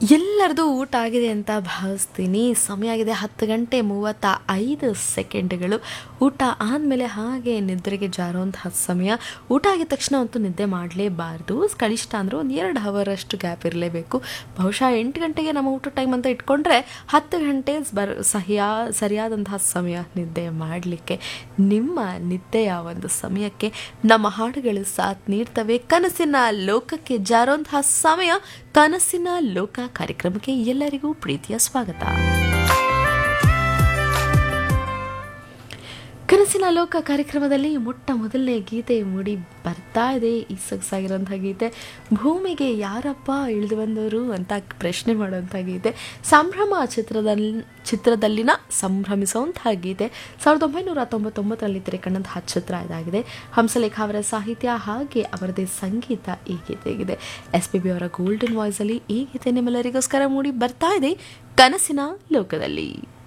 ಎಲ್ಲರದು ಊಟ ಆಗಿದೆ ಅಂತ ಭಾವಿಸ್ತೀನಿ ಸಮಯ ಆಗಿದೆ ಹತ್ತು ಗಂಟೆ ಮೂವತ್ತ ಐದು ಸೆಕೆಂಡ್ಗಳು ಊಟ ಆದಮೇಲೆ ಹಾಗೆ ನಿದ್ರೆಗೆ ಜಾರುವಂತಹ ಸಮಯ ಊಟ ಆಗಿದ ತಕ್ಷಣ ಅಂತೂ ನಿದ್ದೆ ಮಾಡಲೇಬಾರ್ದು ಕನಿಷ್ಠ ಅಂದರೆ ಒಂದು ಎರಡು ಅವರಷ್ಟು ಗ್ಯಾಪ್ ಇರಲೇಬೇಕು ಬಹುಶಃ ಎಂಟು ಗಂಟೆಗೆ ನಮ್ಮ ಊಟ ಟೈಮ್ ಅಂತ ಇಟ್ಕೊಂಡ್ರೆ ಹತ್ತು ಗಂಟೆ ಬರ್ ಸಹಿಯಾ ಸರಿಯಾದಂತಹ ಸಮಯ ನಿದ್ದೆ ಮಾಡಲಿಕ್ಕೆ ನಿಮ್ಮ ನಿದ್ದೆಯ ಒಂದು ಸಮಯಕ್ಕೆ ನಮ್ಮ ಹಾಡುಗಳು ಸಾಥ್ ನೀಡ್ತವೆ ಕನಸಿನ ಲೋಕಕ್ಕೆ ಜಾರುವಂತಹ ಸಮಯ ಕನಸಿನ ಲೋಕ ಕಾರ್ಯಕ್ರಮಕ್ಕೆ ಎಲ್ಲರಿಗೂ ಪ್ರೀತಿಯ ಸ್ವಾಗತ ಕನಸಿನ ಲೋಕ ಕಾರ್ಯಕ್ರಮದಲ್ಲಿ ಮೊಟ್ಟ ಮೊದಲನೇ ಗೀತೆ ಮೂಡಿ ಬರ್ತಾ ಇದೆ ಈ ಸೊಗಸಾಗಿರೋಂಥ ಗೀತೆ ಭೂಮಿಗೆ ಯಾರಪ್ಪ ಇಳಿದು ಬಂದವರು ಅಂತ ಪ್ರಶ್ನೆ ಮಾಡುವಂಥ ಗೀತೆ ಸಂಭ್ರಮ ಚಿತ್ರದಲ್ಲಿ ಚಿತ್ರದಲ್ಲಿನ ಸಂಭ್ರಮಿಸುವಂಥ ಗೀತೆ ಸಾವಿರದ ಒಂಬೈನೂರ ತೊಂಬತ್ತೊಂಬತ್ತರಲ್ಲಿ ತೆರೆಕಂಡಂತಹ ಚಿತ್ರ ಇದಾಗಿದೆ ಹಂಸಲೇಖ ಅವರ ಸಾಹಿತ್ಯ ಹಾಗೆ ಅವರದೇ ಸಂಗೀತ ಈ ಗೀತೆಗಿದೆ ಎಸ್ ಪಿ ಬಿ ಅವರ ಗೋಲ್ಡನ್ ವಾಯ್ಸಲ್ಲಿ ಈ ಗೀತೆ ನಿಮ್ಮೆಲ್ಲರಿಗೋಸ್ಕರ ಮೂಡಿ ಬರ್ತಾ ಇದೆ ಕನಸಿನ ಲೋಕದಲ್ಲಿ